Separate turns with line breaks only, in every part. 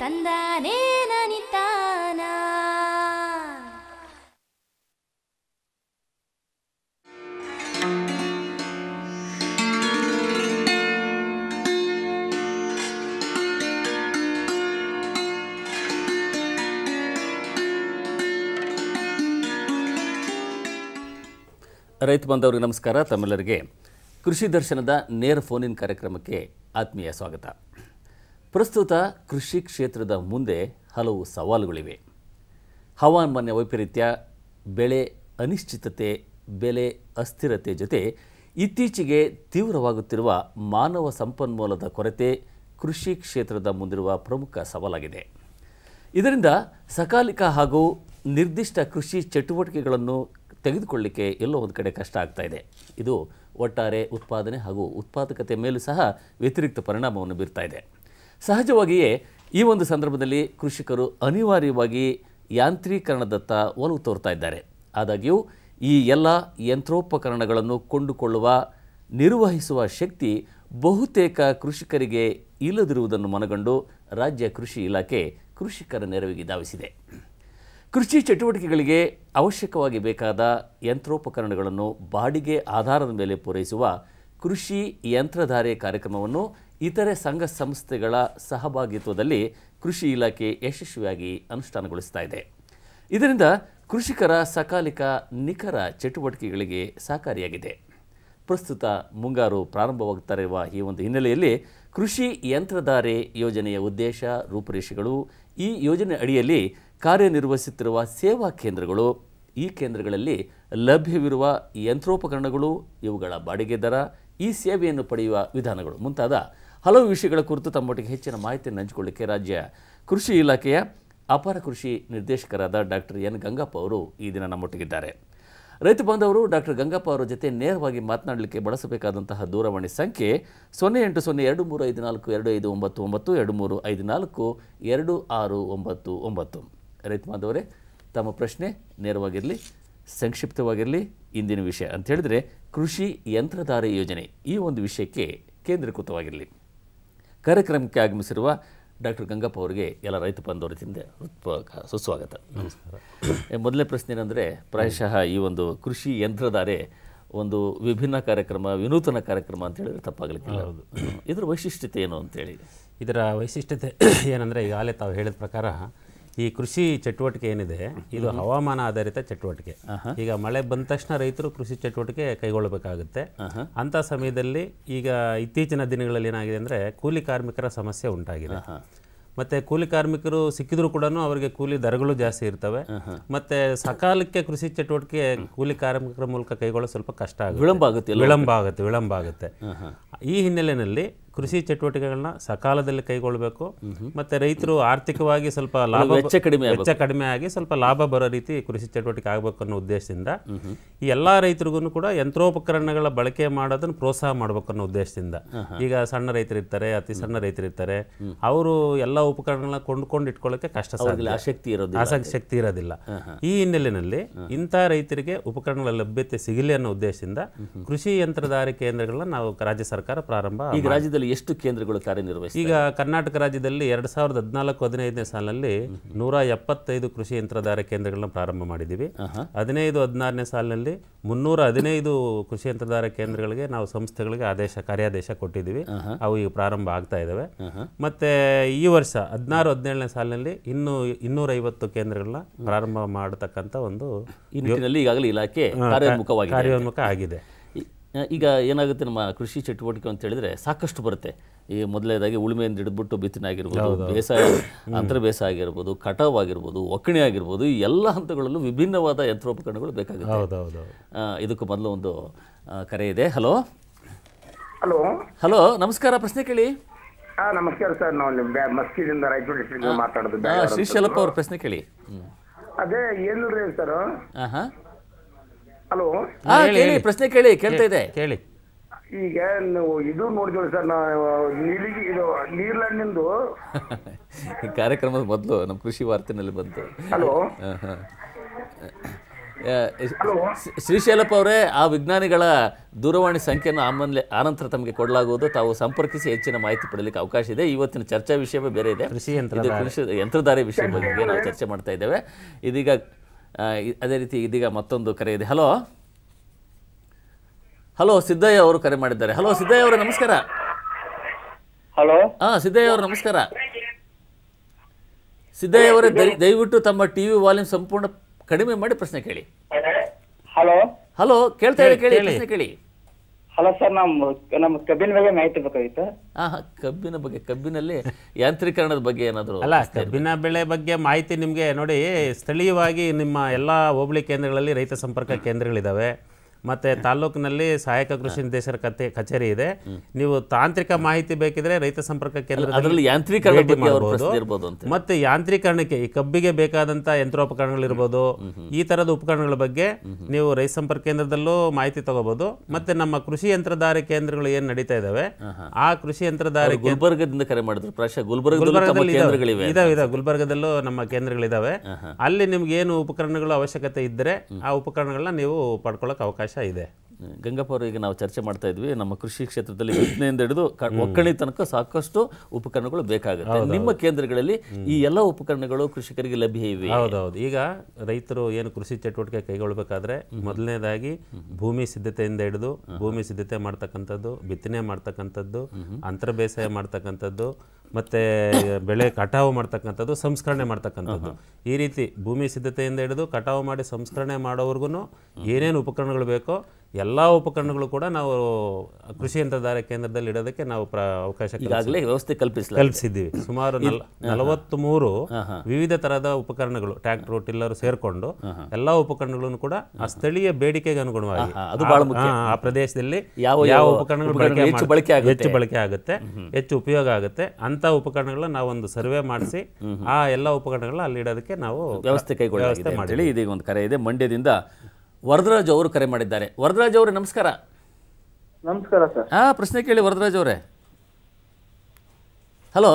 ತಂದಾನೇ ನನಿತಾನ
ರೈತ ಬಾಂಧವರಿಗೆ ನಮಸ್ಕಾರ ತಮ್ಮೆಲ್ಲರಿಗೆ ಕೃಷಿ ದರ್ಶನದ ನೇರ ಫೋನಿನ್ ಕಾರ್ಯಕ್ರಮಕ್ಕೆ ಆತ್ಮೀಯ ಸ್ವಾಗತ ಪ್ರಸ್ತುತ ಕೃಷಿ ಕ್ಷೇತ್ರದ ಮುಂದೆ ಹಲವು ಸವಾಲುಗಳಿವೆ ಹವಾಮಾನ ವೈಪರೀತ್ಯ ಬೆಳೆ ಅನಿಶ್ಚಿತತೆ ಬೆಲೆ ಅಸ್ಥಿರತೆ ಜೊತೆ ಇತ್ತೀಚೆಗೆ ತೀವ್ರವಾಗುತ್ತಿರುವ ಮಾನವ ಸಂಪನ್ಮೂಲದ ಕೊರತೆ ಕೃಷಿ ಕ್ಷೇತ್ರದ ಮುಂದಿರುವ ಪ್ರಮುಖ ಸವಾಲಾಗಿದೆ ಇದರಿಂದ ಸಕಾಲಿಕ ಹಾಗೂ ನಿರ್ದಿಷ್ಟ ಕೃಷಿ ಚಟುವಟಿಕೆಗಳನ್ನು ತೆಗೆದುಕೊಳ್ಳಿಕ್ಕೆ ಎಲ್ಲೋ ಒಂದು ಕಡೆ ಕಷ್ಟ ಆಗ್ತಾ ಇದೆ ಇದು ಒಟ್ಟಾರೆ ಉತ್ಪಾದನೆ ಹಾಗೂ ಉತ್ಪಾದಕತೆ ಮೇಲೂ ಸಹ ವ್ಯತಿರಿಕ್ತ ಪರಿಣಾಮವನ್ನು ಬೀರ್ತಾ ಇದೆ ಸಹಜವಾಗಿಯೇ ಈ ಒಂದು ಸಂದರ್ಭದಲ್ಲಿ ಕೃಷಿಕರು ಅನಿವಾರ್ಯವಾಗಿ ಯಾಂತ್ರೀಕರಣದತ್ತ ಒಲವು ತೋರ್ತಾ ಇದ್ದಾರೆ ಆದಾಗ್ಯೂ ಈ ಎಲ್ಲ ಯಂತ್ರೋಪಕರಣಗಳನ್ನು ಕೊಂಡುಕೊಳ್ಳುವ ನಿರ್ವಹಿಸುವ ಶಕ್ತಿ ಬಹುತೇಕ ಕೃಷಿಕರಿಗೆ ಇಲ್ಲದಿರುವುದನ್ನು ಮನಗಂಡು ರಾಜ್ಯ ಕೃಷಿ ಇಲಾಖೆ ಕೃಷಿಕರ ನೆರವಿಗೆ ಧಾವಿಸಿದೆ ಕೃಷಿ ಚಟುವಟಿಕೆಗಳಿಗೆ ಅವಶ್ಯಕವಾಗಿ ಬೇಕಾದ ಯಂತ್ರೋಪಕರಣಗಳನ್ನು ಬಾಡಿಗೆ ಆಧಾರದ ಮೇಲೆ ಪೂರೈಸುವ ಕೃಷಿ ಯಂತ್ರಧಾರೆ ಕಾರ್ಯಕ್ರಮವನ್ನು ಇತರೆ ಸಂಘ ಸಂಸ್ಥೆಗಳ ಸಹಭಾಗಿತ್ವದಲ್ಲಿ ಕೃಷಿ ಇಲಾಖೆ ಯಶಸ್ವಿಯಾಗಿ ಅನುಷ್ಠಾನಗೊಳಿಸ್ತಾ ಇದೆ ಇದರಿಂದ ಕೃಷಿಕರ ಸಕಾಲಿಕ ನಿಖರ ಚಟುವಟಿಕೆಗಳಿಗೆ ಸಹಕಾರಿಯಾಗಿದೆ ಪ್ರಸ್ತುತ ಮುಂಗಾರು ಪ್ರಾರಂಭವಾಗುತ್ತಿರುವ ಈ ಒಂದು ಹಿನ್ನೆಲೆಯಲ್ಲಿ ಕೃಷಿ ಯಂತ್ರಧಾರೆ ಯೋಜನೆಯ ಉದ್ದೇಶ ರೂಪುರೇಷೆಗಳು ಈ ಯೋಜನೆ ಅಡಿಯಲ್ಲಿ ಕಾರ್ಯನಿರ್ವಹಿಸುತ್ತಿರುವ ಸೇವಾ ಕೇಂದ್ರಗಳು ಈ ಕೇಂದ್ರಗಳಲ್ಲಿ ಲಭ್ಯವಿರುವ ಯಂತ್ರೋಪಕರಣಗಳು ಇವುಗಳ ಬಾಡಿಗೆ ದರ ಈ ಸೇವೆಯನ್ನು ಪಡೆಯುವ ವಿಧಾನಗಳು ಮುಂತಾದ ಹಲವು ವಿಷಯಗಳ ಕುರಿತು ತಮ್ಮೊಟ್ಟಿಗೆ ಹೆಚ್ಚಿನ ಮಾಹಿತಿಯನ್ನು ಹಂಚಿಕೊಳ್ಳಿಕ್ಕೆ ರಾಜ್ಯ ಕೃಷಿ ಇಲಾಖೆಯ ಅಪರ ಕೃಷಿ ನಿರ್ದೇಶಕರಾದ ಡಾಕ್ಟರ್ ಎನ್ ಗಂಗಪ್ಪ ಅವರು ಈ ದಿನ ನಮ್ಮೊಟ್ಟಿಗಿದ್ದಾರೆ ರೈತ ಬಾಂಧವರು ಡಾಕ್ಟರ್ ಗಂಗಪ್ಪ ಅವರ ಜೊತೆ ನೇರವಾಗಿ ಮಾತನಾಡಲಿಕ್ಕೆ ಬಳಸಬೇಕಾದಂತಹ ದೂರವಾಣಿ ಸಂಖ್ಯೆ ಸೊನ್ನೆ ಎಂಟು ಸೊನ್ನೆ ಎರಡು ಮೂರು ಐದು ನಾಲ್ಕು ಎರಡು ಐದು ಒಂಬತ್ತು ಒಂಬತ್ತು ಎರಡು ಮೂರು ಐದು ನಾಲ್ಕು ಎರಡು ಆರು ಒಂಬತ್ತು ಒಂಬತ್ತು ರೈತ ಬಾಂಧವರೇ ತಮ್ಮ ಪ್ರಶ್ನೆ ನೇರವಾಗಿರಲಿ ಸಂಕ್ಷಿಪ್ತವಾಗಿರಲಿ ಇಂದಿನ ವಿಷಯ ಅಂತ ಹೇಳಿದ್ರೆ ಕೃಷಿ ಯಂತ್ರಧಾರೆ ಯೋಜನೆ ಈ ಒಂದು ವಿಷಯಕ್ಕೆ ಕೇಂದ್ರೀಕೃತವಾಗಿರಲಿ ಕಾರ್ಯಕ್ರಮಕ್ಕೆ ಆಗಮಿಸಿರುವ ಡಾಕ್ಟರ್ ಗಂಗಪ್ಪ ಅವರಿಗೆ ಎಲ್ಲ ರೈತ ಬಾಂಧವರಿಂದ ಹೃತ್ಪೂರ್ವಕ ಸುಸ್ವಾಗತ ನಮಸ್ಕಾರ ಮೊದಲನೇ ಪ್ರಶ್ನೆ ಏನಂದರೆ ಪ್ರಾಯಶಃ ಈ ಒಂದು ಕೃಷಿ ಯಂತ್ರಧಾರೆ ಒಂದು ವಿಭಿನ್ನ ಕಾರ್ಯಕ್ರಮ ವಿನೂತನ ಕಾರ್ಯಕ್ರಮ ಅಂತ ಹೇಳಿದ್ರೆ ತಪ್ಪಾಗಲಿಕ್ಕಿಲ್ಲ ಇದ್ರ ವೈಶಿಷ್ಟ್ಯತೆ ಏನು ಅಂತೇಳಿ
ಇದರ ವೈಶಿಷ್ಟ್ಯತೆ ಏನಂದರೆ ಈಗಾಗಲೇ ತಾವು ಹೇಳಿದ ಪ್ರಕಾರ ಈ ಕೃಷಿ ಚಟುವಟಿಕೆ ಏನಿದೆ ಇದು ಹವಾಮಾನ ಆಧಾರಿತ ಚಟುವಟಿಕೆ ಈಗ ಮಳೆ ಬಂದ ತಕ್ಷಣ ರೈತರು ಕೃಷಿ ಚಟುವಟಿಕೆ ಕೈಗೊಳ್ಳಬೇಕಾಗುತ್ತೆ ಅಂಥ ಸಮಯದಲ್ಲಿ ಈಗ ಇತ್ತೀಚಿನ ದಿನಗಳಲ್ಲಿ ಏನಾಗಿದೆ ಅಂದರೆ ಕೂಲಿ ಕಾರ್ಮಿಕರ ಸಮಸ್ಯೆ ಉಂಟಾಗಿದೆ ಮತ್ತೆ ಕೂಲಿ ಕಾರ್ಮಿಕರು ಸಿಕ್ಕಿದ್ರು ಕೂಡ ಅವರಿಗೆ ಕೂಲಿ ದರಗಳು ಜಾಸ್ತಿ ಇರ್ತವೆ ಮತ್ತೆ ಸಕಾಲಕ್ಕೆ ಕೃಷಿ ಚಟುವಟಿಕೆ ಕೂಲಿ ಕಾರ್ಮಿಕರ ಮೂಲಕ ಕೈಗೊಳ್ಳೋ ಸ್ವಲ್ಪ ಕಷ್ಟ ಆಗುತ್ತೆ
ವಿಳಂಬ ಆಗುತ್ತೆ
ವಿಳಂಬ ಆಗುತ್ತೆ ವಿಳಂಬ ಆಗುತ್ತೆ ಈ ಹಿನ್ನೆಲೆಯಲ್ಲಿ ಕೃಷಿ ಚಟುವಟಿಕೆಗಳನ್ನ ಸಕಾಲದಲ್ಲಿ ಕೈಗೊಳ್ಳಬೇಕು ಮತ್ತೆ ರೈತರು ಆರ್ಥಿಕವಾಗಿ ಸ್ವಲ್ಪ ಲಾಭ
ವೆಚ್ಚ ಕಡಿಮೆ
ವೆಚ್ಚ ಕಡಿಮೆ ಆಗಿ ಸ್ವಲ್ಪ ಲಾಭ ಬರೋ ರೀತಿ ಕೃಷಿ ಚಟುವಟಿಕೆ ಆಗಬೇಕು ಅನ್ನೋ ಉದ್ದೇಶದಿಂದ ಈ ಎಲ್ಲಾ ರೈತರಿಗೂ ಕೂಡ ಯಂತ್ರೋಪಕರಣಗಳ ಬಳಕೆ ಮಾಡೋದನ್ನ ಪ್ರೋತ್ಸಾಹ ಮಾಡ್ಬೇಕು ಅನ್ನೋ ಉದ್ದೇಶದಿಂದ ಈಗ ಸಣ್ಣ ರೈತರು ಇರ್ತಾರೆ ಅತಿ ಸಣ್ಣ ರೈತರು ಇರ್ತಾರೆ ಅವರು ಎಲ್ಲ ಉಪಕರಣಗಳನ್ನ ಕೊಂಡ್ಕೊಂಡು ಇಟ್ಕೊಳ್ಳೋಕೆ ಕಷ್ಟ ಸಾಧ್ಯ
ಆಸಕ್ತಿ ಇರೋದು
ಆಸಕ್ತಿ ಶಕ್ತಿ ಇರೋದಿಲ್ಲ ಈ ಹಿನ್ನೆಲೆಯಲ್ಲಿ ಇಂಥ ರೈತರಿಗೆ ಉಪಕರಣಗಳ ಲಭ್ಯತೆ ಸಿಗಲಿ ಅನ್ನೋ ಉದ್ದೇಶದಿಂದ ಕೃಷಿ ಯಂತ್ರಧಾರಿ ಕೇಂದ್ರಗಳನ್ನ ನಾವು ರಾಜ್ಯ ಸರ್ಕಾರ ಪ್ರಾರಂಭ
ಈಗ ರಾಜ್ಯದಲ್ಲಿ ಎಷ್ಟು ಕೇಂದ್ರಗಳು ಕಾರ್ಯನಿರ್ವಹಿಸಿ
ಈಗ ಕರ್ನಾಟಕ ರಾಜ್ಯದಲ್ಲಿ ಎರಡ್ ಸಾವಿರದ ಹದಿನಾಲ್ಕು ಹದಿನೈದನೇ ಸಾಲಿನಲ್ಲಿ ನೂರ ಎಪ್ಪತ್ತೈದು ಕೃಷಿ ಯಂತ್ರಧಾರ ಕೇಂದ್ರಗಳನ್ನ ಪ್ರಾರಂಭ ಮಾಡಿದ್ದೀವಿ ಹದಿನೈದು ಹದಿನಾರನೇ ಸಾಲಿನಲ್ಲಿ ಮುನ್ನೂರ ಹದಿನೈದು ಕೃಷಿ ಯಂತ್ರಧಾರ ಕೇಂದ್ರಗಳಿಗೆ ನಾವು ಸಂಸ್ಥೆಗಳಿಗೆ ಆದೇಶ ಕಾರ್ಯಾದೇಶ ಕೊಟ್ಟಿದ್ದೀವಿ ಅವು ಈಗ ಪ್ರಾರಂಭ ಆಗ್ತಾ ಇದ್ದಾವೆ ಮತ್ತೆ ಈ ವರ್ಷ ಹದಿನಾರು ಹದಿನೇಳನೇ ಸಾಲಿನಲ್ಲಿ ಇನ್ನೂ ಇನ್ನೂರೈವತ್ತು ಕೇಂದ್ರಗಳನ್ನ ಪ್ರಾರಂಭ ಮಾಡತಕ್ಕಂಥ ಒಂದು
ಈ ನಿಟ್ಟಿನಲ್ಲಿ ಈಗಾಗಲೇ ಇಲಾಖೆ ಕಾರ್ಯೋನ್ಮುಖವಾಗಿದೆ
ಕಾರ್ಯೋನ್ಮುಖ ಆಗಿದೆ
ಈ- ಈಗ ಏನಾಗುತ್ತೆ ನಮ್ಮ ಕೃಷಿ ಚಟುವಟಿಕೆ ಅಂತ ಹೇಳಿದ್ರೆ ಸಾಕಷ್ಟು ಬರುತ್ತೆ ಈ ಮೊದಲನೇದಾಗಿ ಉಳುಮೆಯಿಂದ ಹಿಡಿದ್ಬಿಟ್ಟು ಬಿತ್ತನೆ ಆಗಿರ್ಬೋದು ಬೇಸಾಯ ಅಂತರ ಬೇಸಾಯ ಆಗಿರ್ಬೋದು ಕಟಾವ್ ಆಗಿರ್ಬೋದು ಒಕ್ಕಣೆ ಆಗಿರ್ಬೋದು ಈ ಎಲ್ಲ ಹಂತಗಳಲ್ಲೂ ವಿಭಿನ್ನವಾದ ಯಂತ್ರೋಪಕರಣಗಳು ಬೇಕಾಗುತ್ತೆ
ಹೌದೌದು
ಆ, ಇದಕ್ಕೂ ಮೊದಲು ಒಂದು ಆ, ಕರೆ ಇದೆ ಹಲೋ
ಹಲೋ
ಹಲೋ ನಮಸ್ಕಾರ ಪ್ರಶ್ನೆ ಕೇಳಿ
ಹಾ ನಮಸ್ಕಾರ ಸರ್ ನಾವು ಇಲ್ಲಿ ಬ್ಯಾ- ಮಸ್ಕಿದಿಂದ ರಾಯಚೂರು ಡಿಸ್ಟ್ರಿಕ್ಟ್ ಮಾತಾಡೋದು
ಆ,
ಬ್ಯಾಡರ್ ಅಂತ.
ಶ್ರೀಶೈಲಪ್ಪ ಅವ್ರ ಪ್ರಶ್ನೆ ಕೇಳಿ ಹ್ಮ್.
ಅದೇ ಏನಿಲ್ರಿ ಸರ್
ಆ, ಹಾ
ಹಲೋ
ಆ, ಕೇಳಿ ಪ್ರಶ್ನೆ ಕೇಳಿ ಕೇಳ್ತಾ ಇದೆ
ಕೇಳಿ
ಈಗ ನಾವು ಇದು ನೋಡಿದ್ವಿ ಸರ್ ನಾವು ನೀಲಿಗೆ ಇದು ನೀರ್ಲ್ಯಾಂಡ್ನಿಂದು
ಈ ಕಾರ್ಯಕ್ರಮದ ಮೊದಲು ನಮ್ಮ ಕೃಷಿ ವಾರ್ತೆನಲ್ಲಿ ಬಂತು
ಹಲೋ
ಆ, ಹಾ. ಆ, ಶ್ರೀ- ಶ್ರೀಶೈಲಪ್ಪ ಅವರೇ ಆ ವಿಜ್ಞಾನಿಗಳ ದೂರವಾಣಿ ಸಂಖ್ಯೆಯನ್ನು ಆಮೇಲೆ ಆನಂತರ ತಮಗೆ ಕೊಡಲಾಗುವುದು ತಾವು ಸಂಪರ್ಕಿಸಿ ಹೆಚ್ಚಿನ ಮಾಹಿತಿ ಪಡೆಯಲಿಕ್ಕೆ ಅವಕಾಶ ಇದೆ ಇವತ್ತಿನ ಚರ್ಚಾ ವಿಷಯವೇ ಬೇರೆ ಇದೆ
ಕೃಷಿ
ಇದು
ಯಂತ್ರಧಾರೆ.
ಕೃಷಿ ಯಂತ್ರಧಾರೆ ವಿಷಯ ಬಗ್ಗೆ ನಾವು ಚರ್ಚೆ ಮಾಡ್ತಾ ಇದ್ದೇವೆ ಇದೀಗ ಆ, ಇ- ಅದೇ ರೀತಿ ಇದೀಗ ಮತ್ತೊಂದು ಕರೆ ಇದೆ ಹಲೋ ಹಲೋ ಸಿದ್ದಯ್ಯ ಅವರು ಕರೆ ಮಾಡಿದ್ದಾರೆ ಹಲೋ ಸಿದ್ದಯ್ಯ ಅವರೇ ನಮಸ್ಕಾರ
ಹಲೋ
ಹಾ ಸಿದ್ದಯ್ಯ ಅವರು ನಮಸ್ಕಾರ ಸಿದ್ದಯ್ಯ ಅವರೇ ದಯ- ದಯವಿಟ್ಟು ತಮ್ಮ ಟಿವಿ ವಾಲ್ಯೂಮ್ ಸಂಪೂರ್ಣ ಕಡಿಮೆ ಮಾಡಿ ಪ್ರಶ್ನೆ ಕೇಳಿ
ಹಲೋ
ಹಲೋ ಕೇಳ್ತಾ ಇದೆ ಕೇಳಿ
ಕೇಳಿ.
ಪ್ರಶ್ನೆ ಕೇಳಿ
ಹಲೋ ಸರ್ ನಮ್ಮ ನಮ್ಮ ಕಬ್ಬಿನ ಬಗ್ಗೆ ಮಾಹಿತಿ ಬೇಕಾಗಿತ್ತು
ಹಾ ಹಾ ಕಬ್ಬಿನ ಬಗ್ಗೆ ಕಬ್ಬಿನಲ್ಲಿ ಯಾಂತ್ರೀಕರಣದ ಬಗ್ಗೆ ಏನಾದರೂ
ಅಲ್ಲ ಕಬ್ಬಿನ ಬೆಳೆ ಬಗ್ಗೆ ಮಾಹಿತಿ ನಿಮಗೆ ನೋಡಿ ಸ್ಥಳೀಯವಾಗಿ ನಿಮ್ಮ ಎಲ್ಲ ಹೋಬಳಿ ಕೇಂದ್ರಗಳಲ್ಲಿ ರೈತ ಸಂಪರ್ಕ ಕೇಂದ್ರಗಳಿದ್ದಾವೆ ಮತ್ತು ತಾಲೂಕಿನಲ್ಲಿ ಸಹಾಯಕ ಕೃಷಿ ನಿರ್ದೇಶಕರ ಕತೆ ಕಚೇರಿ ಇದೆ ನೀವು ತಾಂತ್ರಿಕ ಮಾಹಿತಿ ಬೇಕಿದ್ರೆ ರೈತ ಸಂಪರ್ಕ ಕೇಂದ್ರದಲ್ಲಿ
ಅದರಲ್ಲಿ ಯಾಂತ್ರೀಕರಣದ
ಭೇಟಿ
ಬಗ್ಗೆ ಅವ್ರ
ಮಾಡ್ಬೋದು.
ಪ್ರಶ್ನೆ ಇರ್ಬೋದು ಅಂತ
ಮತ್ತೆ ಯಾಂತ್ರೀಕರಣಕ್ಕೆ ಈ ಕಬ್ಬಿಗೆ ಬೇಕಾದಂಥ ಯಂತ್ರೋಪಕರಣಗಳಿರ್ಬೋದು ಈ ಥರದ ಉಪಕರಣಗಳ ಬಗ್ಗೆ ನೀವು ರೈತ ಸಂಪರ್ಕ ಕೇಂದ್ರದಲ್ಲೂ ಮಾಹಿತಿ ತಗೋಬಹುದು ಮತ್ತೆ ನಮ್ಮ ಕೃಷಿ ಯಂತ್ರಧಾರೆ ಕೇಂದ್ರಗಳು ಏನು ನಡೀತಾ ಇದ್ದಾವೆ ಆ ಕೃಷಿ ಯಂತ್ರಧಾರೆ ಕೇಂದ್ರ
ಗುಲ್ಬರ್ಗದಿಂದ ಕರೆ ಮಾಡಿದ್ರು ಪ್ರಾಯಶಃ ಗುಲ್ಬರ್ಗದಲ್ಲಿ ತಮ್ಮ
ಗುಲ್ಬರ್ಗದಲ್ಲಿ
ಕೇಂದ್ರಗಳಿವೆ
ಇದಾವೆ ಇದಾವೆ ಗುಲ್ಬರ್ಗದಲ್ಲೂ ನಮ್ಮ ಕೇಂದ್ರಗಳಿದಾವೆ ಅಲ್ಲಿ ನಿಮ್ಗೆ ಏನು ಉಪಕರಣಗಳು ಅವಶ್ಯಕತೆ ಇದ್ದರೆ ಆ ಉಪಕರಣಗಳನ್ನ ನೀವು ಪಡ್ಕೊಳ್ಳೋಕೆ ಅವಕಾಶ ಇದೆ
ಗಂಗಪ್ಪ ಅವರು ಈಗ ನಾವು ಚರ್ಚೆ ಮಾಡ್ತಾ ಇದ್ವಿ ನಮ್ಮ ಕೃಷಿ ಕ್ಷೇತ್ರದಲ್ಲಿ ಬಿತ್ತನೆಯಿಂದ ಹಿಡಿದು ಕ- ಒಕ್ಕಣೆ ತನಕ ಸಾಕಷ್ಟು ಉಪಕರಣಗಳು ಬೇಕಾಗುತ್ತೆ ನಿಮ್ಮ ಕೇಂದ್ರಗಳಲ್ಲಿ ಈ ಎಲ್ಲ ಉಪಕರಣಗಳು ಕೃಷಿಕರಿಗೆ ಲಭ್ಯ ಇವೆ
ಹೌದೌದು ಈಗ ರೈತರು ಏನು ಕೃಷಿ ಚಟುವಟಿಕೆ ಕೈಗೊಳ್ಬೇಕಾದ್ರೆ ಮೊದಲನೇದಾಗಿ ಭೂಮಿ ಸಿದ್ಧತೆಯಿಂದ ಹಿಡಿದು ಭೂಮಿ ಸಿದ್ಧತೆ ಮಾಡ್ತಕ್ಕಂಥದ್ದು ಬಿತ್ತನೆ ಮಾಡ್ತಕ್ಕಂಥದ್ದು ಅಂತರ ಬೇಸಾಯ ಮಾಡ್ತಕ್ಕಂಥದ್ದು ಮತ್ತೆ ಬೆಳೆ ಕಟಾವು ಮಾಡ್ತಕ್ಕಂಥದ್ದು ಸಂಸ್ಕರಣೆ ಮಾಡ್ತಕ್ಕಂಥದ್ದು ಈ ರೀತಿ ಭೂಮಿ ಸಿದ್ಧತೆಯಿಂದ ಹಿಡಿದು ಕಟಾವು ಮಾಡಿ ಸಂಸ್ಕರಣೆ ಮಾಡೋವರೆಗೂ ಏನೇನು ಉಪಕರಣಗಳು ಬೇಕೋ ಎಲ್ಲ ಉಪಕರಣಗಳು ಕೂಡ ನಾವು ಕೃಷಿ ಯಂತ್ರಧಾರೆ ಕೇಂದ್ರದಲ್ಲಿ ಇಡೋದಕ್ಕೆ ನಾವು ಪ್ರ ಅವಕಾಶ ಕಲ್ಪಿಸಿದ್ದೀವಿ.
ಈಗಾಗಲೇ ವ್ಯವಸ್ಥೆ ಕಲ್ಪಿಸಲಾಗಿದೆ
ಕಲ್ಪಿಸಿದ್ದೀವಿ ಸುಮಾರು ನಲ್ ನಲವತ್ತ್ ಮೂರು ವಿವಿಧ ತರಹದ ಉಪಕರಣಗಳು ಟ್ರ್ಯಾಕ್ಟರ್ ಟಿಲ್ಲರ್ ಸೇರ್ಕೊಂಡು ಎಲ್ಲಾ ಉಪಕರಣಗಳನ್ನು ಕೂಡ ಆ ಸ್ಥಳೀಯ ಬೇಡಿಕೆಗೆ ಅನುಗುಣವಾಗಿ
ಅದು ಬಹಳ
ಆ-
ಮುಖ್ಯ.
ಆ ಪ್ರದೇಶದಲ್ಲಿ
ಯಾವ-
ಯಾವ
ಯಾವ
ಉಪಕರಣಗಳು
ಉಪಕರಣಗಳು
ಬಳಕೆ
ಹೆಚ್ಚು
ಮಾಡ್-
ಬಳಕೆ ಆಗುತ್ತೆ.
ಹೆಚ್ಚು ಬಳಕೆ ಆಗುತ್ತೆ ಹೆಚ್ಚು ಉಪಯೋಗ ಆಗುತ್ತೆ ಅಂತ ಉಪಕರಣಗಳನ್ನ ನಾವೊಂದು ಸರ್ವೆ ಮಾಡಿಸಿ ಆ ಎಲ್ಲ ಉಪಕರಣಗಳನ್ನ ಅಲ್ಲಿ ಇಡೋದಕ್ಕೆ ನಾವು
ವ್ಯವಸ್ಥೆ ಕೈಗೊಳ್ಳಲಾಗಿದೆ
ವ್ಯವಸ್ಥೆ
ಅಂತೇಳಿ ಇದೀಗ ಒಂದು ಕರೆ ಇದೆ ಮಂಡ್ಯದಿಂದ ವರದರಾಜ್ ಅವರು ಕರೆ ಮಾಡಿದ್ದಾರೆ ವರದರಾಜ್ ಅವರೇ ನಮಸ್ಕಾರ
ನಮಸ್ಕಾರ ಸರ್
ಹಾ ಪ್ರಶ್ನೆ ಕೇಳಿ ವರದರಾಜ್ ಅವರೇ ಹಲೋ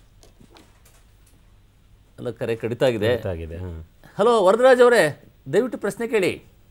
ಅಲ್ಲ ಕರೆ ಕಡಿತ ಆಗಿದೆ
ಆಗಿದೆ ಹಾ.
ಹಲೋ ವರದರಾಜ್ ಅವರೇ ದಯವಿಟ್ಟು ಪ್ರಶ್ನೆ ಕೇಳಿ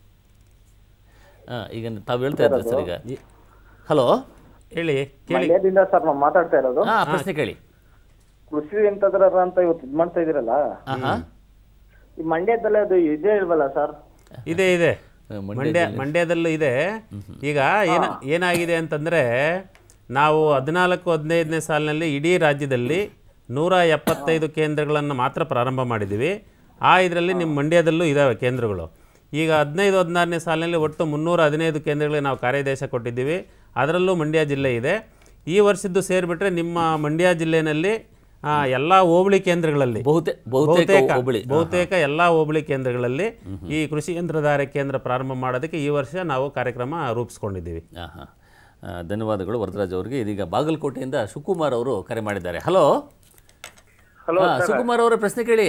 ಹಾ ಈಗ ತಾವು ಹೇಳ್ತಾ ಇದ್ದಾರೆ ಸರ್ ಈಗ ಹಲೋ
ಹೇಳಿ ಕೇಳಿ
ಮಂಡ್ಯದಿಂದ ಸರ್ ನಾವು ಮಾತಾಡ್ತಾ ಇರೋದು
ಹಾ ಪ್ರಶ್ನೆ ಕೇಳಿ
ಕೃಷಿ ಯಂತ್ರದ್ರ ಅಂತ ಇವತ್ತು ಇದ್ ಮಾಡ್ತಾ ಇದೀರಲ್ಲ
ಹಾ ಹಾ
ಈ ಮಂಡ್ಯದಲ್ಲಿ ಅದು ಇದೇ ಇಲ್ವಲ್ಲ ಸರ್
ಇದೆ ಇದೆ
ಆ,
ಮಂಡ್ಯ ಮಂಡ್ಯದಲ್ಲೂ ಇದೆ ಈಗ ಏನ ಏನಾಗಿದೆ ಅಂತಂದರೆ ನಾವು ಹದಿನಾಲ್ಕು ಹದಿನೈದನೇ ಸಾಲಿನಲ್ಲಿ ಇಡೀ ರಾಜ್ಯದಲ್ಲಿ ನೂರ ಎಪ್ಪತ್ತೈದು ಕೇಂದ್ರಗಳನ್ನು ಮಾತ್ರ ಪ್ರಾರಂಭ ಮಾಡಿದ್ದೀವಿ ಆ ಇದರಲ್ಲಿ ನಿಮ್ಮ ಮಂಡ್ಯದಲ್ಲೂ ಇದ್ದಾವೆ ಕೇಂದ್ರಗಳು ಈಗ ಹದಿನೈದು ಹದಿನಾರನೇ ಸಾಲಿನಲ್ಲಿ ಒಟ್ಟು ಮುನ್ನೂರ ಹದಿನೈದು ಕೇಂದ್ರಗಳಿಗೆ ನಾವು ಕಾರ್ಯಾದೇಶ ಕೊಟ್ಟಿದ್ದೀವಿ ಅದರಲ್ಲೂ ಮಂಡ್ಯ ಜಿಲ್ಲೆ ಇದೆ ಈ ವರ್ಷದ್ದು ಸೇರಿಬಿಟ್ರೆ ನಿಮ್ಮ ಮಂಡ್ಯ ಜಿಲ್ಲೆಯಲ್ಲಿ ಎಲ್ಲ ಹೋಬಳಿ ಕೇಂದ್ರಗಳಲ್ಲಿ
ಬಹುತೇ ಬಹುತೇಕ ಹೋಬಳಿ
ಬಹುತೇಕ ಎಲ್ಲ ಹೋಬಳಿ ಕೇಂದ್ರಗಳಲ್ಲಿ ಈ ಕೃಷಿ ಯಂತ್ರಧಾರೆ ಕೇಂದ್ರ ಪ್ರಾರಂಭ ಮಾಡೋದಕ್ಕೆ ಈ ವರ್ಷ ನಾವು ಕಾರ್ಯಕ್ರಮ ರೂಪಿಸ್ಕೊಂಡಿದ್ದೀವಿ
ಹಾ ಹಾ ಆ, ಧನ್ಯವಾದಗಳು ವರದರಾಜ್ ಅವರಿಗೆ ಇದೀಗ ಬಾಗಲಕೋಟೆಯಿಂದ ಸುಕುಮಾರ್ ಅವರು ಕರೆ ಮಾಡಿದ್ದಾರೆ ಹಲೋ
ಹಲೋ
ಹಾ ಸುಕುಮಾರ್ ಅವರ ಪ್ರಶ್ನೆ ಕೇಳಿ